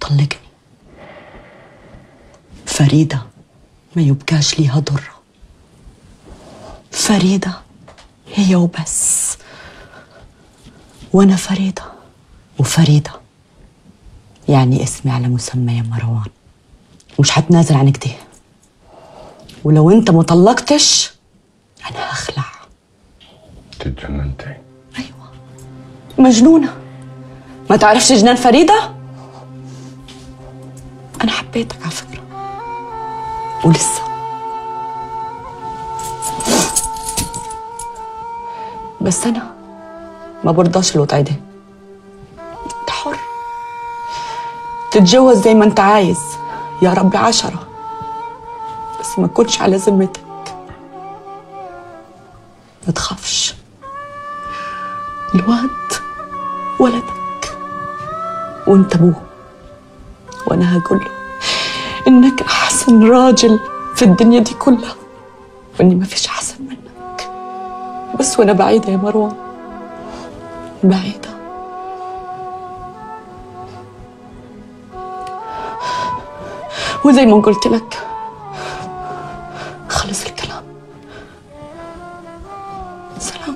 تطلقني فريدة ما يبقاش ليها ضرة فريدة هي وبس وأنا فريدة وفريدة يعني اسمي على مسمى يا مروان مش هتنازل عن كده ولو انت ما طلقتش انا هخلع تتجننتي ايوه مجنونه ما تعرفش جنان فريده انا حبيتك على فكره ولسه بس انا ما برضاش الوضع ده انت حر تتجوز زي ما انت عايز يا رب عشرة بس ما تكونش على ذمتك ما تخافش الواد ولدك وانت ابوه وانا هقول له انك احسن راجل في الدنيا دي كلها واني ما فيش احسن منك بس وانا بعيدة يا مروان بعيدة وزي ما قلت لك خلص الكلام سلام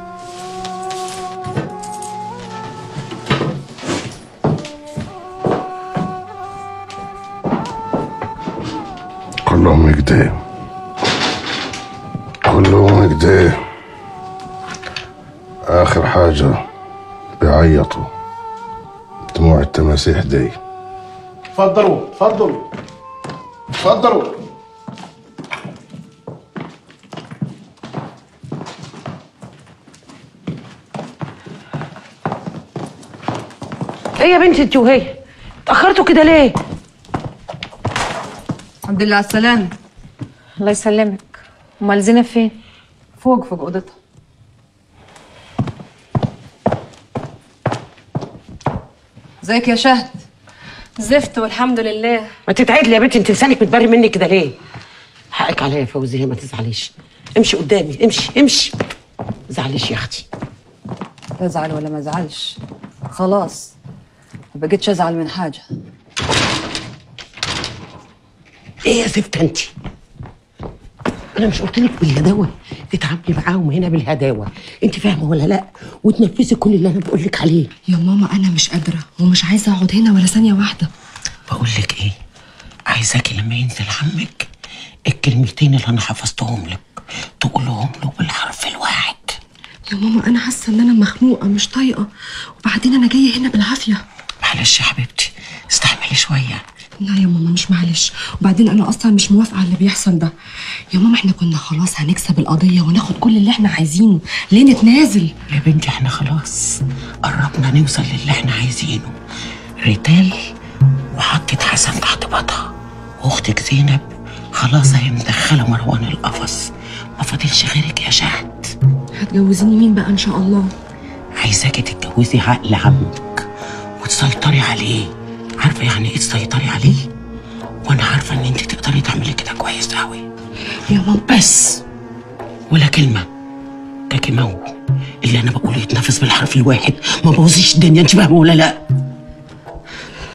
كلهم كده كلهم كده آخر حاجة بيعيطوا دموع التماسيح دي تفضلوا تفضلوا تفضلوا ايه يا بنتي انت وهي اتاخرتوا كده ليه الحمد لله على السلامة الله يسلمك امال زينب فين فوق فوق اوضتها ازيك يا شهد زفت والحمد لله ما تتعدلي يا بنتي انت لسانك متبري مني كده ليه حقك عليا يا فوزيه ما تزعليش امشي قدامي امشي امشي ما تزعليش يا اختي ازعل ولا ما ازعلش خلاص ما بقيتش ازعل من حاجة ايه يا زفت انت انا مش قلت لك بالهداوه تتعاملي معاهم هنا بالهداوه انت فاهمه ولا لا وتنفذي كل اللي انا بقول لك عليه يا ماما انا مش قادره ومش عايزه اقعد هنا ولا ثانيه واحده بقول لك ايه عايزاكي لما ينزل عمك الكلمتين اللي انا حفظتهم لك تقولهم له بالحرف الواحد يا ماما انا حاسه ان انا مخنوقه مش طايقه وبعدين انا جايه هنا بالعافيه معلش يا حبيبتي استحملي شويه لا يا ماما مش معلش وبعدين انا اصلا مش موافقه على اللي بيحصل ده يا ماما احنا كنا خلاص هنكسب القضيه وناخد كل اللي احنا عايزينه ليه نتنازل يا بنتي احنا خلاص قربنا نوصل للي احنا عايزينه ريتال وحطت حسن تحت بطها واختك زينب خلاص هي مدخله مروان القفص ما فاضلش غيرك يا شهد هتجوزيني مين بقى ان شاء الله عايزاكي تتجوزي عقل عمك وتسيطري عليه عارفه يعني ايه تسيطري عليه وانا عارفه ان انت تقدري تعملي كده كويس قوي يا ماما بس ولا كلمه ده كيماو اللي انا بقوله يتنفس بالحرف الواحد ما بوظيش الدنيا انت فاهمه ولا لا